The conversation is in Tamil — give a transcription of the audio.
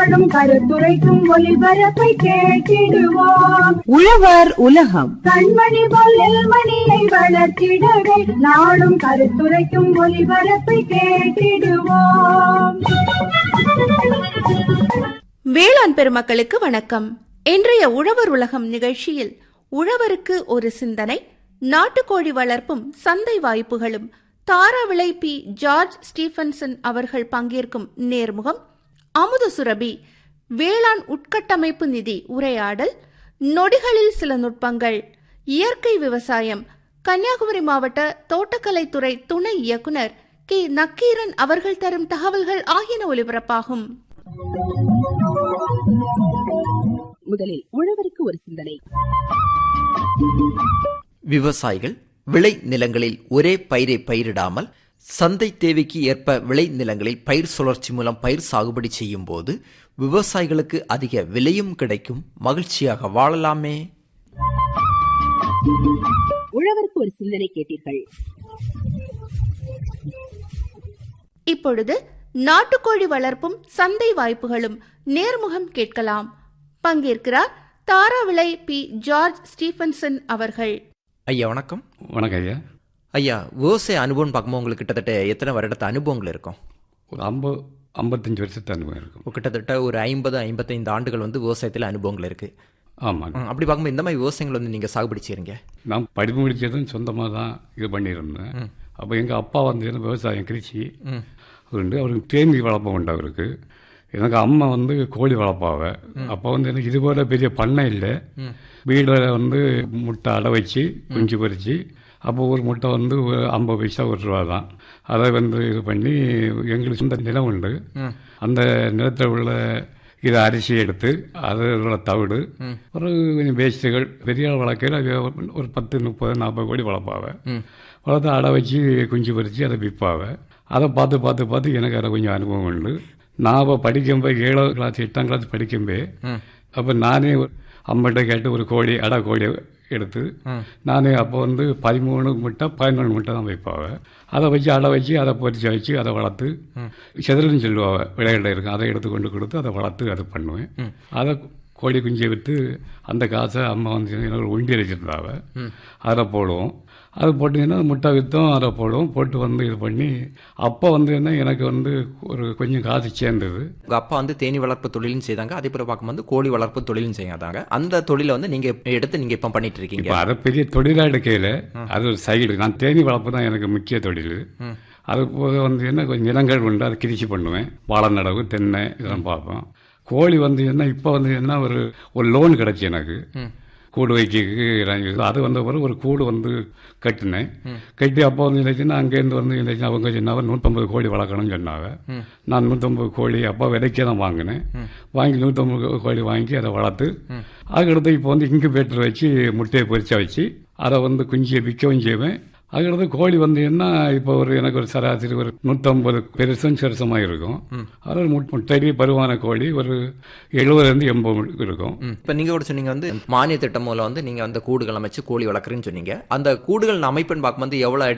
நாடும் கருத்துரைக்கும் ஒளிபரப்பை கேட்டிடுவோம் உழவர் உலகம் கண்மணி பொல்லில் மணியை வளர்த்திடவே நாடும் கருத்துரைக்கும் ஒளிபரப்பை கேட்டிடுவோம் வேளாண் பெருமக்களுக்கு வணக்கம் இன்றைய உழவர் உலகம் நிகழ்ச்சியில் உழவருக்கு ஒரு சிந்தனை நாட்டுக்கோழி வளர்ப்பும் சந்தை வாய்ப்புகளும் தாராவிளை பி ஜார்ஜ் ஸ்டீபன்சன் அவர்கள் பங்கேற்கும் நேர்முகம் அமுத சுரபி வேளாண் உட்கட்டமைப்பு நிதி உரையாடல் நொடிகளில் சில நுட்பங்கள் இயற்கை விவசாயம் கன்னியாகுமரி மாவட்ட தோட்டக்கலைத்துறை துணை இயக்குனர் கே நக்கீரன் அவர்கள் தரும் தகவல்கள் ஆகியன ஒலிபரப்பாகும் முதலில் உழவருக்கு ஒரு சிந்தனை விவசாயிகள் விளை நிலங்களில் ஒரே பயிரை பயிரிடாமல் சந்தை தேவைக்கு ஏற்ப விளை நிலங்களில் பயிர் சுழற்சி மூலம் பயிர் சாகுபடி செய்யும் போது விவசாயிகளுக்கு அதிக விலையும் கிடைக்கும் மகிழ்ச்சியாக வாழலாமே உழவருக்கு ஒரு சிந்தனை கேட்டீர்கள் இப்பொழுது நாட்டுக்கோழி வளர்ப்பும் சந்தை வாய்ப்புகளும் நேர்முகம் கேட்கலாம் பங்கேற்கிறார் தாராவிளை பி ஜார்ஜ் ஸ்டீபன்சன் அவர்கள் ஐயா வணக்கம் வணக்கம் ஐயா ஐயா விவசாய அனுபவம் பார்க்கும்போது உங்களுக்கு கிட்டத்தட்ட எத்தனை வருடத்து அனுபவங்கள் இருக்கும் ஒரு ஐம்பது ஐம்பத்தஞ்சு வருஷத்து அனுபவம் இருக்கும் கிட்டத்தட்ட ஒரு ஐம்பது ஐம்பத்தைந்து ஆண்டுகள் வந்து விவசாயத்தில் அனுபவங்கள் இருக்கு ஆமாங்க ம், அப்படி பார்க்கும்போது இந்த மாதிரி விவசாயங்கள் வந்து நீங்க சாகுபடி செய்றீங்க நான் படிப்பு முடிச்சதும் சொந்தமாக தான் இது பண்ணியிருந்தேன் அப்போ எங்கள் அப்பா வந்து என்ன விவசாயம் கிருஷி உண்டு அவருக்கு தேனி வளர்ப்பம் உண்டு அவருக்கு எனக்கு அம்மா வந்து கோழி வளர்ப்பாவ அப்போ வந்து எனக்கு இது போல பெரிய பண்ணை இல்லை வீட்டில் வந்து முட்டை அடை வச்சு குஞ்சு பறித்து அப்போ ஒரு முட்டை வந்து ஒரு ஐம்பது பைசா ஒரு ரூபா தான் அதை வந்து இது பண்ணி எங்களுக்கு சொந்த நிலம் உண்டு அந்த நிலத்தில் உள்ள இதை அரிசி எடுத்து அதில் தவிடு ஒரு கொஞ்சம் வேஸ்ட்டுகள் பெரிய ஆள் வளர்க்கையில் அது ஒரு பத்து முப்பது நாற்பது கோடி வளர்ப்பாவ வளர்த்து அடை வச்சு குஞ்சு பறித்து அதை விற்பாவ அதை பார்த்து பார்த்து பார்த்து எனக்கு அதில் கொஞ்சம் அனுபவம் உண்டு நான் அப்போ படிக்கும்போது ஏழாவது கிளாஸ் எட்டாம் கிளாஸ் படிக்கும்போது அப்போ நானே ஒரு அம்மாட்ட கேட்டு ஒரு கோழி அடை கோழி எடுத்து நானே அப்போ வந்து பதிமூணு முட்டை பதினொன்று முட்டை தான் வைப்பாவ அதை வச்சு அடை வச்சு அதை பொரிச்சு வச்சு அதை வளர்த்து செதில்னு சொல்லுவாங்க விளையாட இருக்கும் அதை எடுத்து கொண்டு கொடுத்து அதை வளர்த்து அதை பண்ணுவேன் அதை கோழி குஞ்சை விற்று அந்த காசை அம்மா வந்து எனக்கு உண்டி வச்சுருந்தாவ அதில் போடுவோம் அது போட்டிங்கன்னா முட்டை விற்றோம் அதை போடுவோம் போட்டு வந்து இது பண்ணி அப்போ வந்து என்ன எனக்கு வந்து ஒரு கொஞ்சம் காசு சேர்ந்தது உங்க அப்பா வந்து தேனி வளர்ப்பு தொழிலும் செய்தாங்க அதே போல பார்க்கும்போது கோழி வளர்ப்பு தொழிலும் செய்யாதாங்க அந்த தொழிலை வந்து நீங்க எடுத்து நீங்க இப்ப பண்ணிட்டு இருக்கீங்க இப்போ அதை பெரிய தொழிலாக எடுக்கையில் அது ஒரு சைடு நான் தேனி வளர்ப்பு தான் எனக்கு முக்கிய தொழில் அது போக வந்து என்ன கொஞ்சம் நிலங்கள் உண்டு அதை கிரிச்சி பண்ணுவேன் வாழை நடவு தென்னை இதெல்லாம் பார்ப்போம் கோழி வந்து என்ன இப்போ வந்து என்ன ஒரு ஒரு லோன் கிடச்சி எனக்கு கூடு வைக்கிறதுக்கு அது வந்த பிறகு ஒரு கூடு வந்து கட்டினேன் கட்டி அப்போ வந்து இருந்துச்சுன்னா அங்கேருந்து வந்து இருந்துச்சுன்னா அவங்க சொன்னாங்க நூற்றம்பது கோழி வளர்க்கணும்னு சொன்னாங்க நான் நூற்றம்பது கோழி அப்போ விலைக்கே தான் வாங்கினேன் வாங்கி நூற்றம்பது கோழி வாங்கி அதை வளர்த்து அதுக்கடுத்து இப்போ வந்து இன்குபேட்டர் வச்சு முட்டையை பொரிச்சா வச்சு அதை வந்து குஞ்சியை விற்கவும் செய்வேன் அதுக்கடுத்து கோழி வந்து என்ன இப்போ ஒரு எனக்கு ஒரு சராசரி ஒரு நூற்றம்பது பெருசும் சிறுசமாக இருக்கும் அது ஒரு முட்- முட்டடி பருவான கோழி ஒரு எழுபதுலேருந்து எண்பது இருக்கும் ம். இப்ப நீங்க கூட சொன்னீங்க வந்து மானிய திட்டம் மூலம் வந்து நீங்க அந்த கூடுகள் அமைச்சு கோழி வளர்க்குறேன்னு சொன்னீங்க அந்த கூடுகள் அமைப்புன்னு பார்க்கும்போது எவ்வளவு